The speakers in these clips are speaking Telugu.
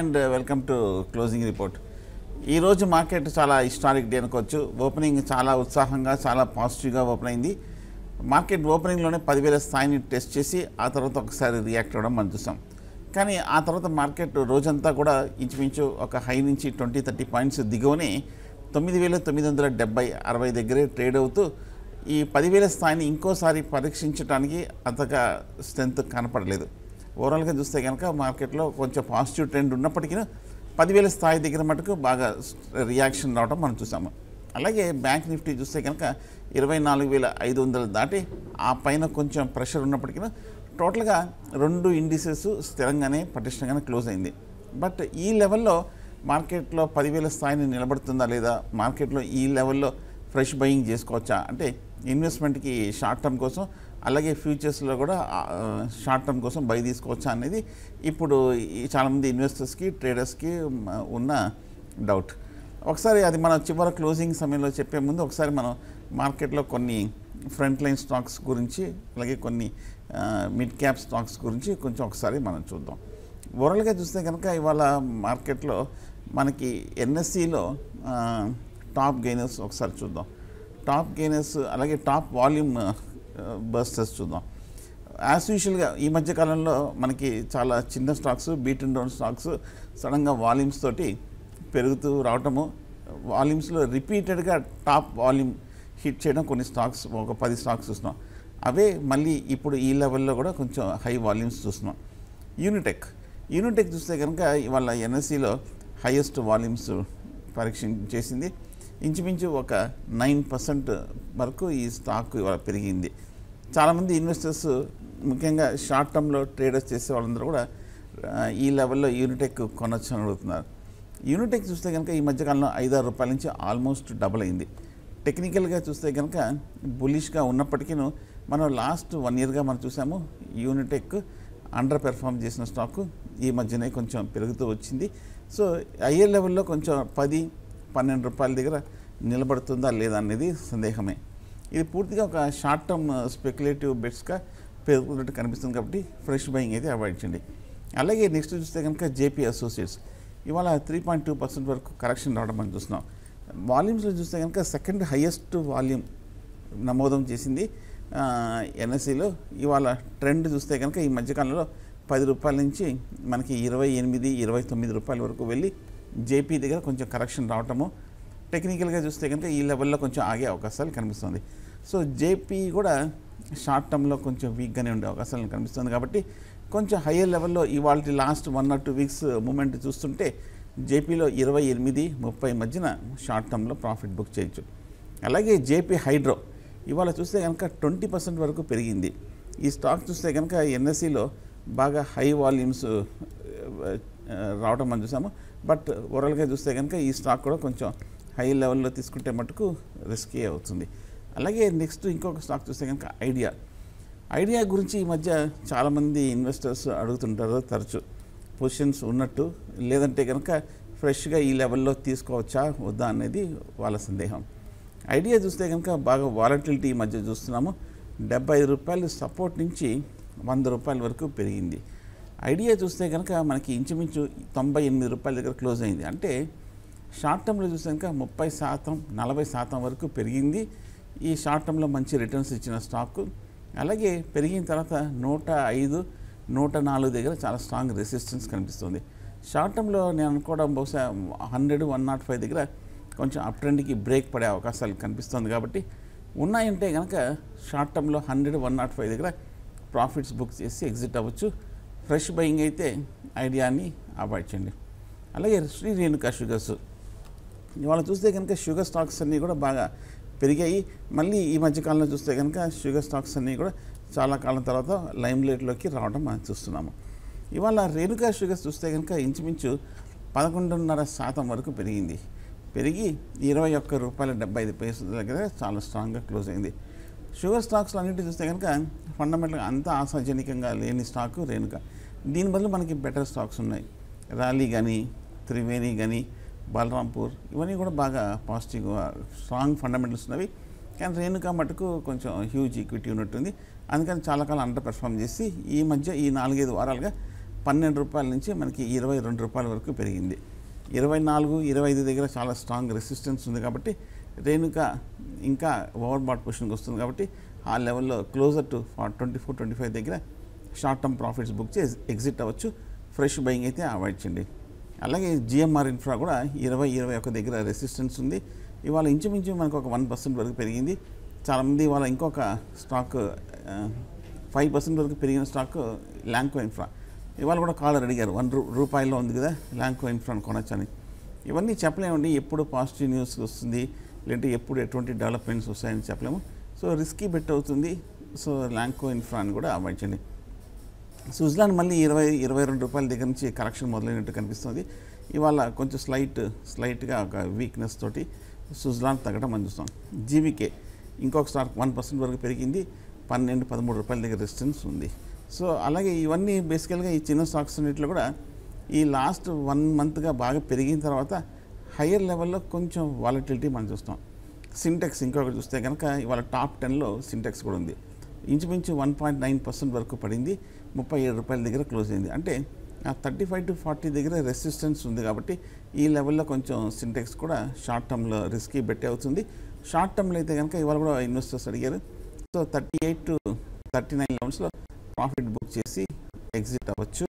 and welcome to closing report ఈరోజు మార్కెట్ చాలా హిస్టారిక్ డే అనుకోవచ్చు ఓపెనింగ్ చాలా ఉత్సాహంగా చాలా పాజిటివ్గా ఓపెన్ అయింది మార్కెట్ ఓపెనింగ్లోనే పదివేల స్థాయిని టెస్ట్ చేసి ఆ తర్వాత ఒకసారి రియాక్ట్ అవ్వడం మనం చూసాం కానీ ఆ తర్వాత మార్కెట్ రోజంతా కూడా ఇంచుమించు ఒక హై నుంచి ట్వంటీ థర్టీ పాయింట్స్ దిగువనే తొమ్మిది వేల తొమ్మిది వందల డెబ్బై అరవై దగ్గరే ట్రేడ్ అవుతూ ఈ పదివేల స్థాయిని ఇంకోసారి పరీక్షించడానికి అంతగా స్ట్రెంత్ కనపడలేదు ఓవరాల్గా చూస్తే కనుక మార్కెట్లో కొంచెం పాజిటివ్ ట్రెండ్ ఉన్నప్పటికీ పదివేల స్థాయి దగ్గర మటుకు బాగా రియాక్షన్ రావడం మనం చూసాము అలాగే బ్యాంక్ నిఫ్టీ చూస్తే కనుక ఇరవై నాలుగు వేల ఐదు వందలు దాటి ఆ పైన కొంచెం ప్రెషర్ ఉన్నప్పటికీ టోటల్గా రెండు ఇండిసెస్ స్థిరంగానే పటిష్టంగానే క్లోజ్ అయింది బట్ ఈ లెవెల్లో మార్కెట్లో పదివేల స్థాయిని నిలబడుతుందా లేదా మార్కెట్లో ఈ లెవెల్లో ఫ్రెష్ బయింగ్ చేసుకోవచ్చా అంటే ఇన్వెస్ట్మెంట్కి షార్ట్ టర్మ్ కోసం అలాగే ఫ్యూచర్స్లో కూడా షార్ట్ టర్మ్ కోసం బై తీసుకోవచ్చా అనేది ఇప్పుడు ఈ చాలామంది ఇన్వెస్టర్స్కి ట్రేడర్స్కి మ- ఉన్న డౌట్ ఒకసారి అది మన చివర క్లోజింగ్ సమయంలో చెప్పే ముందు ఒకసారి మనం మార్కెట్లో కొన్ని ఫ్రంట్ లైన్ స్టాక్స్ గురించి అలాగే కొన్ని మిడ్ క్యాప్ స్టాక్స్ గురించి కొంచెం ఒకసారి మనం చూద్దాం ఓవరాల్గా చూస్తే కనుక ఇవాళ మార్కెట్లో మనకి ఎన్ఎస్సిలో టాప్ గెయినర్స్ ఒకసారి చూద్దాం టాప్ గెయినర్స్ అలాగే టాప్ వాల్యూమ్ బస్టర్స్ చూద్దాం యాజ్ యూజువల్గా ఈ మధ్య కాలంలో మనకి చాలా చిన్న stocks beaten down stocks సడన్గా వాల్యూమ్స్ తోటి పెరుగుతూ రావటము వాల్యూమ్స్లో రిపీటెడ్గా టాప్ వాల్యూమ్ హిట్ చేయడం కొన్ని స్టాక్స్ ఒక పది స్టాక్స్ చూస్తున్నాం అవే మళ్ళీ ఇప్పుడు ఈ లెవెల్లో కూడా కొంచెం హై వాల్యూమ్స్ చూస్తున్నాం యూనిటెక్ యూనిటెక్ చూస్తే కనుక ఇవాళ ఎన్ఎస్సిలో హైయెస్ట్ వాల్యూమ్స్ పరీక్ష చేసింది ఇంచుమించు ఒక నైన్ పర్సెంట్ వరకు ఈ స్టాక్ ఇవాళ పెరిగింది చాలామంది ఇన్వెస్టర్స్ ముఖ్యంగా షార్ట్ టర్మ్లో ట్రేడర్స్ చేసే వాళ్ళందరూ కూడా ఆ, ఈ లెవెల్లో యూనిటెక్ కొనొచ్చు అని అడుగుతున్నారు యూనిటెక్ చూస్తే కనుక ఈ మధ్యకాలంలో ఐదారు రూపాయల నుంచి ఆల్మోస్ట్ డబుల్ అయింది టెక్నికల్గా చూస్తే కనుక బులిష్గా ఉన్నప్పటికీ మనం లాస్ట్ వన్ ఇయర్గా మనం చూసాము యూనిటెక్ అండర్ పెర్ఫామ్ చేసిన స్టాక్ ఈ మధ్యనే కొంచెం పెరుగుతూ వచ్చింది సో అయ్యే లెవెల్లో కొంచెం పది పన్నెండు రూపాయల దగ్గర నిలబడుతుందా లేదా అనేది సందేహమే ఇది పూర్తిగా ఒక షార్ట్ టర్మ్ స్పెక్యులేటివ్ బెట్స్గా పెరుగుతున్నట్టు కనిపిస్తుంది కాబట్టి ఫ్రెష్ బయింగ్ అయితే అవాయిడ్ చేయండి అలాగే నెక్స్ట్ చూస్తే కనుక జేపీ అసోసియేట్స్ ఇవాళ త్రీ పాయింట్ టూ పర్సెంట్ వరకు కరెక్షన్ రావడం మనం చూస్తున్నాం వాల్యూమ్స్లో చూస్తే కనుక సెకండ్ హయ్యెస్ట్ వాల్యూమ్ నమోదం చేసింది ఎన్ఎస్సిలో ఇవాళ ట్రెండ్ చూస్తే కనుక ఈ మధ్యకాలంలో పది రూపాయల నుంచి మనకి ఇరవై ఎనిమిది ఇరవై తొమ్మిది రూపాయల వరకు వెళ్ళి జేపీ దగ్గర కొంచెం కరెక్షన్ రావటము టెక్నికల్గా చూస్తే కనుక ఈ లెవెల్లో కొంచెం ఆగే అవకాశాలు కనిపిస్తుంది సో జేపీ కూడా షార్ట్ టర్మ్లో కొంచెం వీక్గానే ఉండే అవకాశాలు కనిపిస్తుంది కాబట్టి కొంచెం హయ్యర్ లెవెల్లో ఇవాళ last one or two weeks moment చూస్తుంటే జేపీలో ఇరవై ఎనిమిది ముప్పై మధ్యన షార్ట్ టర్మ్లో ప్రాఫిట్ బుక్ చేయొచ్చు అలాగే జేపీ హైడ్రో ఇవాళ చూస్తే కనుక ట్వంటీ పర్సెంట్ వరకు పెరిగింది ఈ స్టాక్ చూస్తే కనుక ఎన్ఎస్సిలో బాగా హై వాల్యూమ్స్ రావడం మనం చూసాము బట్ ఓవరాల్గా చూస్తే కనుక ఈ స్టాక్ కూడా కొంచెం హై లెవెల్లో తీసుకుంటే మటుకు రిస్కీ అవుతుంది అలాగే నెక్స్ట్ ఇంకొక స్టాక్ చూస్తే కనుక ఐడియా ఐడియా గురించి ఈ మధ్య చాలామంది ఇన్వెస్టర్స్ అడుగుతుంటారు తరచు పొజిషన్స్ ఉన్నట్టు లేదంటే కనుక ఫ్రెష్గా ఈ లెవెల్లో తీసుకోవచ్చా వద్దా అనేది వాళ్ళ సందేహం ఐడియా చూస్తే కనుక బాగా వాలటిలిటీ ఈ మధ్య చూస్తున్నాము డెబ్బై ఐదు రూపాయలు సపోర్ట్ నుంచి వంద రూపాయల వరకు పెరిగింది ఐడియా చూస్తే కనుక మనకి ఇంచుమించు తొంభై ఎనిమిది రూపాయల దగ్గర క్లోజ్ అయింది అంటే షార్ట్ టర్మ్లో చూస్తే కనుక ముప్పై శాతం నలభై శాతం వరకు పెరిగింది ఈ షార్ట్ టర్మ్లో మంచి రిటర్న్స్ ఇచ్చిన స్టాక్ అలాగే పెరిగిన తర్వాత నూట ఐదు నూట నాలుగు దగ్గర చాలా స్ట్రాంగ్ రెసిస్టెన్స్ కనిపిస్తుంది షార్ట్ టర్మ్లో నేను అనుకోవడం బహుశా హండ్రెడ్ వన్ నాట్ ఫైవ్ దగ్గర కొంచెం అప్ ట్రెండ్కి బ్రేక్ పడే అవకాశాలు కనిపిస్తుంది కాబట్టి ఉన్నాయంటే కనుక షార్ట్ టర్మ్లో హండ్రెడ్ వన్ నాట్ ఫైవ్ దగ్గర ప్రాఫిట్స్ బుక్ చేసి ఎగ్జిట్ అవ్వచ్చు ఫ్రెష్ బయింగ్ అయితే ఐడియాని అవాయిడ్ చేయండి అలాగే శ్రీ రేణుకా షుగర్స్ ఇవాళ చూస్తే కనుక షుగర్ స్టాక్స్ అన్నీ కూడా బాగా పెరిగాయి మళ్ళీ ఈ మధ్యకాలంలో చూస్తే కనుక షుగర్ స్టాక్స్ అన్నీ కూడా చాలా కాలం తర్వాత లైమ్ లైట్లోకి రావడం మనం చూస్తున్నాము ఇవాళ రేణుకా షుగర్స్ చూస్తే కనుక ఇంచుమించు పదకొండున్నర శాతం వరకు పెరిగింది పెరిగి ఇరవై ఒక్క రూపాయల డెబ్బై ఐదు పైసల దగ్గర చాలా స్ట్రాంగ్గా క్లోజ్ అయింది షుగర్ స్టాక్స్లో అన్నిటి చూస్తే కనుక ఫండమెంటల్గా అంత ఆశాజనకంగా లేని స్టాక్ రేణుక దీని బదులు మనకి బెటర్ స్టాక్స్ ఉన్నాయి ర్యాలీ కానీ త్రివేణి కానీ బలరాంపూర్ ఇవన్నీ కూడా బాగా పాజిటివ్గా స్ట్రాంగ్ ఫండమెంటల్స్ ఉన్నవి కానీ రేణుక మటుకు కొంచెం హ్యూజ్ ఈక్విటీ ఉన్నట్టుంది అందుకని చాలా కాలం అండర్ పెర్ఫామ్ చేసి ఈ మధ్య ఈ నాలుగైదు వారాలుగా పన్నెండు రూపాయల నుంచి మనకి ఇరవై రెండు రూపాయల వరకు పెరిగింది ఇరవై నాలుగు ఇరవై ఐదు దగ్గర చాలా స్ట్రాంగ్ రెసిస్టెన్స్ ఉంది కాబట్టి రేణుక ఇంకా ఓవర్ బాట్ పొజిషన్కి వస్తుంది కాబట్టి ఆ లెవెల్లో closer to twenty four twenty five దగ్గర షార్ట్ టర్మ్ ప్రాఫిట్స్ బుక్ చేసి ఎగ్జిట్ అవ్వచ్చు ఫ్రెష్ బయింగ్ అయితే అవాయిడ్ చేయండి అలాగే జిఎంఆర్ ఇన్ఫ్రా కూడా ఇరవై ఇరవై ఒక దగ్గర రెసిస్టెన్స్ ఉంది ఇవాళ ఇంచుమించు మనకు ఒక వన్ పర్సెంట్ వరకు పెరిగింది చాలామంది ఇవాళ ఇంకొక స్టాక్ ఫైవ్ పర్సెంట్ వరకు పెరిగిన స్టాక్ ల్యాంకో ఇన్ఫ్రా ఇవాళ కూడా కాలర్ అడిగారు వన్ రూ రూపాయల్లో ఉంది కదా ల్యాంకో ఇన్ఫ్రాని కొనొచ్చని ఇవన్నీ చెప్పలేమండి ఎప్పుడు పాజిటివ్ న్యూస్ వస్తుంది లేదంటే ఎప్పుడు ఎటువంటి డెవలప్మెంట్స్ వస్తాయని చెప్పలేము సో రిస్కీ బెట్ అవుతుంది సో ల్యాంకో ఇన్ఫ్రా అని కూడా అవాయిడ్ చేయండి స్విట్జర్లాండ్ మళ్ళీ ఇరవై ఇరవై రెండు రూపాయల దగ్గర నుంచి కరెక్షన్ మొదలైనట్టు కనిపిస్తుంది ఇవాళ కొంచెం స్లైట్ స్లైట్గా ఒక వీక్నెస్ తోటి స్విట్జర్లాండ్ తగ్గడం మనం చూస్తాం జీవికే ఇంకొక స్టాక్ వన్ పర్సెంట్ వరకు పెరిగింది పన్నెండు పదమూడు రూపాయల దగ్గర రెసిస్టెన్స్ ఉంది సో అలాగే ఇవన్నీ బేసికల్గా ఈ చిన్న స్టాక్స్ అన్నింటిలో కూడా ఈ లాస్ట్ వన్ మంత్గా బాగా పెరిగిన తర్వాత హయ్యర్ లెవెల్లో కొంచెం వాలటిలిటీ మనం చూస్తాం సింటెక్స్ ఇంకొకటి చూస్తే కనుక ఇవాళ టాప్ టెన్లో సింటెక్స్ కూడా ఉంది ఇంచుమించు వన్ పాయింట్ నైన్ పర్సెంట్ వరకు పడింది ముప్పై ఏడు రూపాయల దగ్గర క్లోజ్ అయింది అంటే ఆ థర్టీ ఫైవ్ టు ఫార్టీ దగ్గర రెసిస్టెన్స్ ఉంది కాబట్టి ఈ లెవెల్లో కొంచెం సింటెక్స్ కూడా షార్ట్ టర్మ్లో రిస్కీ బెట్టే అవుతుంది షార్ట్ టర్మ్లో అయితే కనుక ఇవాళ కూడా ఇన్వెస్టర్స్ అడిగారు so thirty eight to thirty nine లెవెల్స్లో ప్రాఫిట్ బుక్ చేసి ఎగ్జిట్ అవ్వచ్చు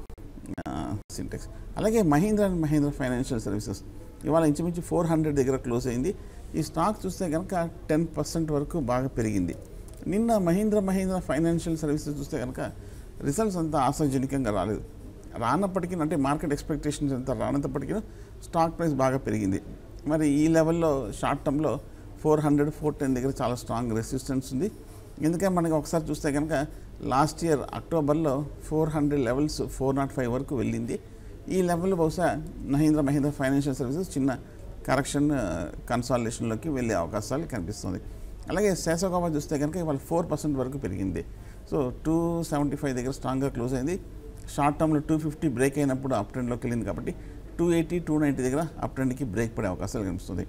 సింటెక్స్ అలాగే Mahindra and Mahindra financial services ఇవాళ ఇంచుమించు ఫోర్ హండ్రెడ్ దగ్గర క్లోజ్ అయింది ఈ స్టాక్ చూస్తే కనుక టెన్ పర్సెంట్ వరకు బాగా పెరిగింది నిన్న మహీంద్రా మహీంద్రా ఫైనాన్షియల్ సర్వీసెస్ చూస్తే కనుక రిజల్ట్స్ అంతా ఆశాజనకంగా రాలేదు రానప్పటికీ అంటే మార్కెట్ ఎక్స్పెక్టేషన్స్ అంతా రానంతప్పటికీ స్టాక్ ప్రైస్ బాగా పెరిగింది మరి ఈ లెవెల్లో షార్ట్ టర్మ్లో ఫోర్ హండ్రెడ్ ఫోర్ టెన్ దగ్గర చాలా స్ట్రాంగ్ రెసిస్టెన్స్ ఉంది ఎందుకంటే మనకి ఒకసారి చూస్తే కనుక లాస్ట్ ఇయర్ అక్టోబర్లో four hundred levels four not five వరకు వెళ్ళింది ఈ లెవెల్లో బహుశా మహీంద్ర మహీంద్ర ఫైనాన్షియల్ సర్వీసెస్ చిన్న కరెక్షన్ కన్సాలిడేషన్లోకి వెళ్ళే అవకాశాలు కనిపిస్తుంది అలాగే శేషగోవా చూస్తే కనుక ఇవాళ ఫోర్ పర్సెంట్ వరకు పెరిగింది సో టూ సెవెంటీ ఫైవ్ దగ్గర స్ట్రాంగ్గా క్లోజ్ అయింది షార్ట్ టర్మ్లో టూ ఫిఫ్టీ బ్రేక్ అయినప్పుడు అప్ ట్రెండ్లోకి వెళ్ళింది కాబట్టి టూ ఎయిటీ టూ నైంటీ దగ్గర అప్ ట్రెండ్కి బ్రేక్ పడే అవకాశాలు కనిపిస్తుంది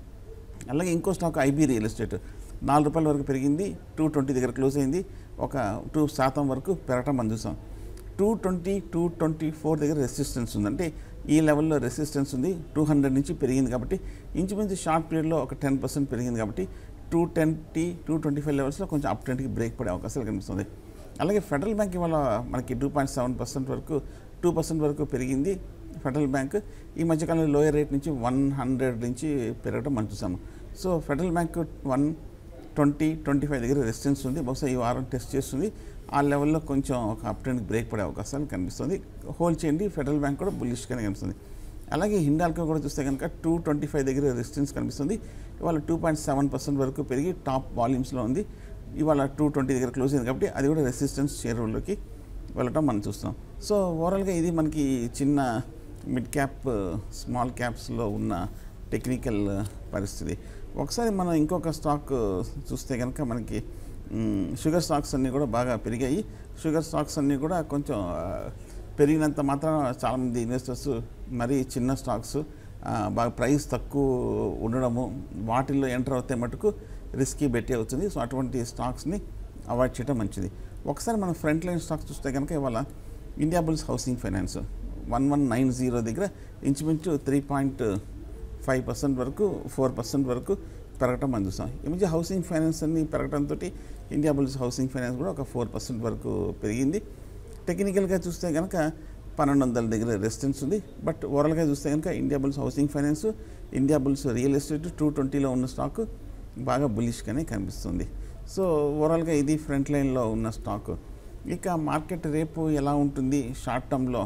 అలాగే ఇంకో స్టాక్ ఐబీ రియల్ ఎస్టేట్ నాలుగు రూపాయల వరకు పెరిగింది టూ ట్వంటీ దగ్గర క్లోజ్ అయింది ఒక టూ శాతం వరకు పెరగటం మనం చూసాం two twenty two twenty four దగ్గర రెసిస్టెన్స్ ఉంది అంటే ఈ లెవెల్లో రెసిస్టెన్స్ ఉంది టూ హండ్రెడ్ నుంచి పెరిగింది కాబట్టి ఇంచుమించు షార్ట్ పీరియడ్లో ఒక టెన్ పర్సెంట్ పెరిగింది కాబట్టి two twenty two twenty five లెవెల్స్లో కొంచెం అప్ ట్రెండ్కి బ్రేక్ పడే అవకాశాలు కనిపిస్తుంది అలాగే ఫెడరల్ బ్యాంక్ ఇవాళ మనకి టూ పాయింట్ సెవెన్ పర్సెంట్ వరకు టూ పర్సెంట్ వరకు పెరిగింది ఫెడరల్ బ్యాంక్ ఈ మధ్యకాలంలో లోయర్ రేట్ నుంచి వన్ హండ్రెడ్ నుంచి పెరగడం మనం చూసాము so Federal Bank one twenty twenty five దగ్గర రెసిస్టెన్స్ ఉంది బహుశా ఈ వారం టెస్ట్ చేస్తుంది ఆ లెవెల్లో కొంచెం ఒక అప్ ట్రెండ్ బ్రేక్ పడే అవకాశాలు కనిపిస్తుంది హోల్డ్ చేయండి ఫెడరల్ బ్యాంక్ కూడా బుల్లిష్గానే కనిపిస్తుంది అలాగే హిండాల్కో కూడా చూస్తే కనుక టూ ట్వంటీ ఫైవ్ దగ్గర రెసిస్టెన్స్ కనిపిస్తుంది ఇవాళ టూ పాయింట్ సెవెన్ పర్సెంట్ వరకు పెరిగి టాప్ వాల్యూమ్స్లో ఉంది ఇవాళ టూ ట్వంటీ దగ్గర క్లోజ్ అయింది కాబట్టి అది కూడా రెసిస్టెన్స్ షేర్ హోల్డ్లోకి వెళ్ళటం మనం చూస్తాం సో ఓవరాల్గా ఇది మనకి చిన్న మిడ్ క్యాప్ స్మాల్ క్యాప్స్లో ఉన్న టెక్నికల్ పరిస్థితి ఒకసారి మనం ఇంకొక స్టాక్ చూస్తే కనుక మనకి మ్, షుగర్ స్టాక్స్ అన్నీ కూడా బాగా పెరిగాయి షుగర్ స్టాక్స్ అన్నీ కూడా కొంచెం ఆ, పెరిగినంత మాత్రం చాలామంది ఇన్వెస్టర్స్ మరీ చిన్న స్టాక్స్ ఆ, బాగా ప్రైస్ తక్కువ ఉండడము వాటిల్లో ఎంటర్ అవుతే మటుకు రిస్కీ బెట్టి అవుతుంది సో అటువంటి స్టాక్స్ని అవాయిడ్ చేయడం మంచిది ఒకసారి మనం ఫ్రంట్ లైన్ స్టాక్స్ చూస్తే కనుక ఇవాళ India Bulls Housing Finance one one nine zero దగ్గర ఇంచుమించు త్రీ పాయింట్ ఫైవ్ పర్సెంట్ వరకు ఫోర్ పర్సెంట్ వరకు పెరగటం మనం చూసాం ఈ మధ్య హౌసింగ్ ఫైనాన్స్ అన్ని పెరగడంతో ఇండియా బుల్స్ హౌసింగ్ ఫైనాన్స్ కూడా ఒక ఫోర్ పర్సెంట్ వరకు పెరిగింది టెక్నికల్గా చూస్తే కనుక పన్నెండు వందల దగ్గర రెసిస్టెన్స్ ఉంది బట్ ఓవరాల్గా చూస్తే కనుక India Bulls Housing Finance India Bulls Real Estate two ట్వంటీలో ఉన్న స్టాక్ బాగా బులిష్గానే కనిపిస్తుంది సో ఓవరాల్గా ఇది ఫ్రంట్ లైన్లో ఉన్న స్టాక్ ఇక మార్కెట్ రేపు ఎలా ఉంటుంది షార్ట్ టర్మ్లో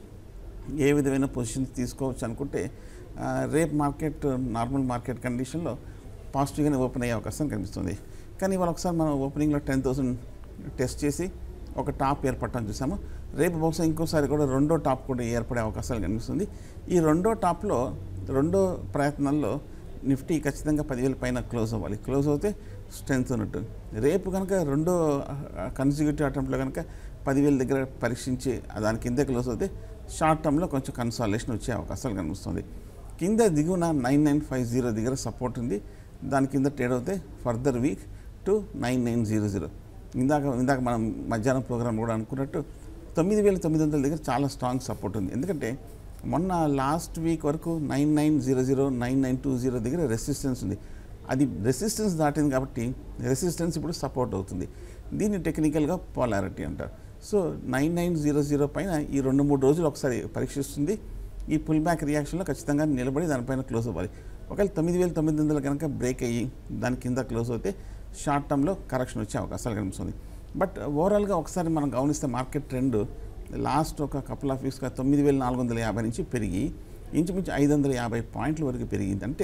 ఏ విధమైన పొజిషన్స్ తీసుకోవచ్చు అనుకుంటే ఆ, రేపు మార్కెట్ నార్మల్ మార్కెట్ కండిషన్లో పాజిటివ్గానే ఓపెన్ అయ్యే అవకాశం కనిపిస్తుంది కానీ ఇవాళ ఒకసారి మనం ఓపెనింగ్లో టెన్ థౌసండ్ టెస్ట్ చేసి ఒక టాప్ ఏర్పడటం చూసాము రేపు బహుశా ఇంకోసారి కూడా రెండో టాప్ కూడా ఏర్పడే అవకాశాలు కనిపిస్తుంది ఈ రెండో టాప్లో రెండో ప్రయత్నంలో నిఫ్టీ ఖచ్చితంగా పదివేల పైన క్లోజ్ అవ్వాలి క్లోజ్ అవుతే స్ట్రెంత్ ఉన్నట్టు రేపు కనుక రెండో కన్సిక్యూటివ్ అటెంప్ట్లో కనుక పదివేల దగ్గర పరీక్షించి దాని కింద క్లోజ్ అవుతే షార్ట్ టర్మ్లో కొంచెం కన్సాలేషన్ వచ్చే అవకాశాలు కనిపిస్తుంది కింద దిగువన నైన్ నైన్ ఫైవ్ జీరో దగ్గర సపోర్ట్ ఉంది దాని కింద ట్రేడ్ అవుతే further weak to nine nine zero zero ఇందాక ఇందాక మనం మధ్యాహ్నం ప్రోగ్రామ్ కూడా అనుకున్నట్టు తొమ్మిది వేల తొమ్మిది వందల దగ్గర చాలా స్ట్రాంగ్ సపోర్ట్ ఉంది ఎందుకంటే మొన్న లాస్ట్ వీక్ వరకు nine nine zero zero nine nine two zero దగ్గర రెసిస్టెన్స్ ఉంది అది రెసిస్టెన్స్ దాటింది కాబట్టి రెసిస్టెన్స్ ఇప్పుడు సపోర్ట్ అవుతుంది దీన్ని టెక్నికల్గా పోలారిటీ అంటారు so nine nine zero zero పైన ఈ రెండు మూడు రోజులు ఒకసారి పరీక్షిస్తుంది ఈ పుల్ బ్యాక్ రియాక్షన్లో ఖచ్చితంగా నిలబడి దానిపైన క్లోజ్ అవ్వాలి ఒకవేళ తొమ్మిది వేల తొమ్మిది వందలు కనుక బ్రేక్ అయ్యి దాని కింద క్లోజ్ అవుతే షార్ట్ టర్మ్లో కరెక్షన్ వచ్చే అవకాశాలు కనిపిస్తుంది బట్ ఓవరాల్గా ఒకసారి మనం గమనిస్తే మార్కెట్ ట్రెండ్ లాస్ట్ ఒక కపుల్ ఆఫ్ వీక్స్గా తొమ్మిది వేల నాలుగు వందల యాభై నుంచి పెరిగి ఇంచుమించు ఐదు వందల యాభై పాయింట్ల వరకు పెరిగింది అంటే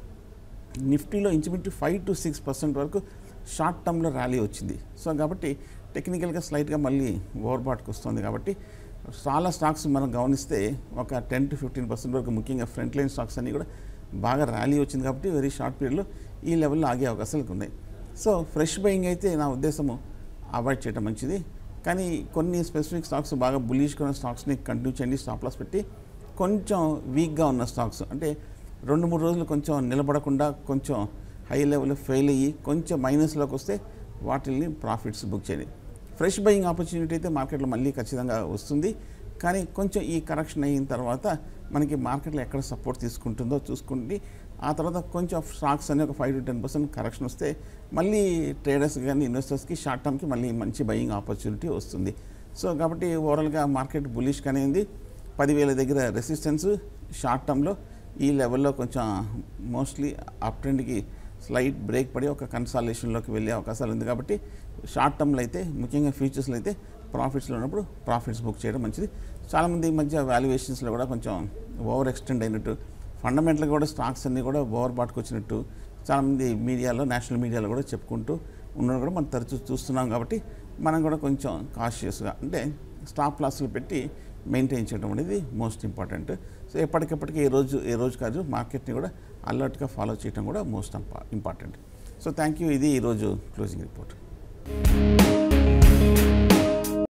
నిఫ్టీలో ఇంచుమించు ఫైవ్ టు సిక్స్ పర్సెంట్ వరకు షార్ట్ టర్మ్లో ర్యాలీ వచ్చింది సో కాబట్టి టెక్నికల్గా స్లైట్గా మళ్ళీ ఓవర్బాట్కి వస్తుంది కాబట్టి చాలా స్టాక్స్ మనం గమనిస్తే ఒక టెన్ టు ఫిఫ్టీన్ పర్సెంట్ వరకు ముఖ్యంగా ఫ్రంట్ లైన్ స్టాక్స్ అన్నీ కూడా బాగా ర్యాలీ వచ్చింది కాబట్టి వెరీ షార్ట్ పీరియడ్లో ఈ లెవెల్లో ఆగే అవకాశాలు ఉన్నాయి సో ఫ్రెష్ బయింగ్ అయితే నా ఉద్దేశము అవాయిడ్ చేయడం మంచిది కానీ కొన్ని స్పెసిఫిక్ స్టాక్స్ బాగా బులిష్గా ఉన్న స్టాక్స్ని కంటిన్యూ చేయండి స్టాప్ లాస్ పెట్టి కొంచెం వీక్గా ఉన్న స్టాక్స్ అంటే రెండు మూడు రోజులు కొంచెం నిలబడకుండా కొంచెం హై లెవెల్ ఫెయిల్ అయ్యి కొంచెం మైనస్లోకి వస్తే వాటిల్ని ప్రాఫిట్స్ బుక్ చేయండి ఫ్రెష్ బయింగ్ ఆపర్చునిటీ అయితే మార్కెట్లో మళ్ళీ ఖచ్చితంగా వస్తుంది కానీ కొంచెం ఈ కరెక్షన్ అయిన తర్వాత మనకి మార్కెట్లో ఎక్కడ సపోర్ట్ తీసుకుంటుందో చూసుకుంటే ఆ తర్వాత కొంచెం స్టాక్స్ అనే ఒక five to ten percent correction వస్తే మళ్ళీ ట్రేడర్స్ కానీ ఇన్వెస్టర్స్కి షార్ట్ టర్మ్కి మళ్ళీ మంచి బయింగ్ ఆపర్చునిటీ వస్తుంది సో కాబట్టి ఓవరాల్గా మార్కెట్ బులిష్గానే ఉంది పదివేల దగ్గర రెసిస్టెన్స్ షార్ట్ టర్మ్లో ఈ లెవెల్లో కొంచెం మోస్ట్లీ అప్ ట్రెండ్కి స్లైట్ బ్రేక్ పడి ఒక కన్సాలేషన్లోకి వెళ్ళే అవకాశాలు ఉంది కాబట్టి షార్ట్ టర్మ్లో అయితే ముఖ్యంగా ఫ్యూచర్స్లో అయితే ప్రాఫిట్స్లో ఉన్నప్పుడు ప్రాఫిట్స్ బుక్ చేయడం మంచిది చాలామంది ఈ మధ్య వాల్యుయేషన్స్లో కూడా కొంచెం ఓవర్ ఎక్స్టెండ్ అయినట్టు ఫండమెంటల్గా కూడా స్టాక్స్ అన్నీ కూడా ఓవర్ బాట్కి వచ్చినట్టు చాలామంది మీడియాలో నేషనల్ మీడియాలో కూడా చెప్పుకుంటూ ఉండడం కూడా మనం తరచూ చూస్తున్నాం కాబట్టి మనం కూడా కొంచెం కాషియస్గా అంటే స్టాప్ లాస్లు పెట్టి మెయింటైన్ చేయడం అనేది మోస్ట్ ఇంపార్టెంట్ సో ఎప్పటికెప్పటికీ ఏ రోజు ఏ రోజు కాదు మార్కెట్ని కూడా అలర్ట్గా ఫాలో చేయడం కూడా most important so thank you ఇది ఈరోజు క్లోజింగ్ రిపోర్ట్